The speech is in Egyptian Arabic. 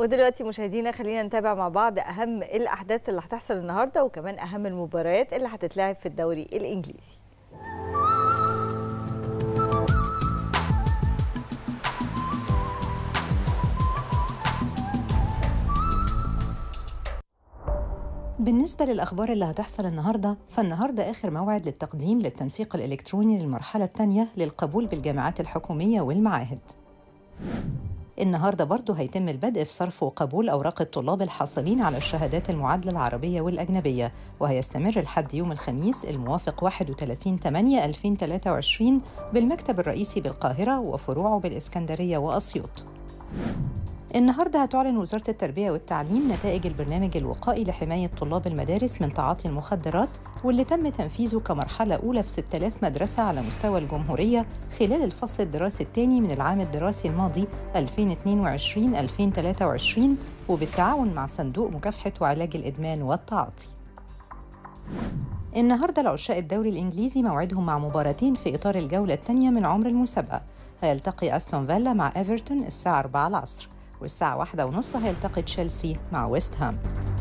ودلوقتي مشاهدينا خلينا نتابع مع بعض اهم الاحداث اللي هتحصل النهارده وكمان اهم المباريات اللي هتتلعب في الدوري الانجليزي بالنسبة للأخبار اللي هتحصل النهاردة فالنهاردة آخر موعد للتقديم للتنسيق الإلكتروني للمرحلة الثانية للقبول بالجامعات الحكومية والمعاهد النهاردة برضه هيتم البدء في صرف وقبول أوراق الطلاب الحاصلين على الشهادات المعادلة العربية والأجنبية وهيستمر لحد يوم الخميس الموافق 31 8 2023 بالمكتب الرئيسي بالقاهرة وفروعه بالإسكندرية وأسيوط النهارده هتعلن وزاره التربيه والتعليم نتائج البرنامج الوقائي لحمايه طلاب المدارس من تعاطي المخدرات واللي تم تنفيذه كمرحله اولى في 6000 مدرسه على مستوى الجمهوريه خلال الفصل الدراسي الثاني من العام الدراسي الماضي 2022 2023 وبالتعاون مع صندوق مكافحه وعلاج الادمان والتعاطي. النهارده العشاق الدوري الانجليزي موعدهم مع مباراتين في اطار الجوله الثانيه من عمر المسابقه هيلتقي استون فيلا مع ايفرتون الساعه 4 العصر والساعة واحدة ونص هيلتقي تشيلسي مع ويست هام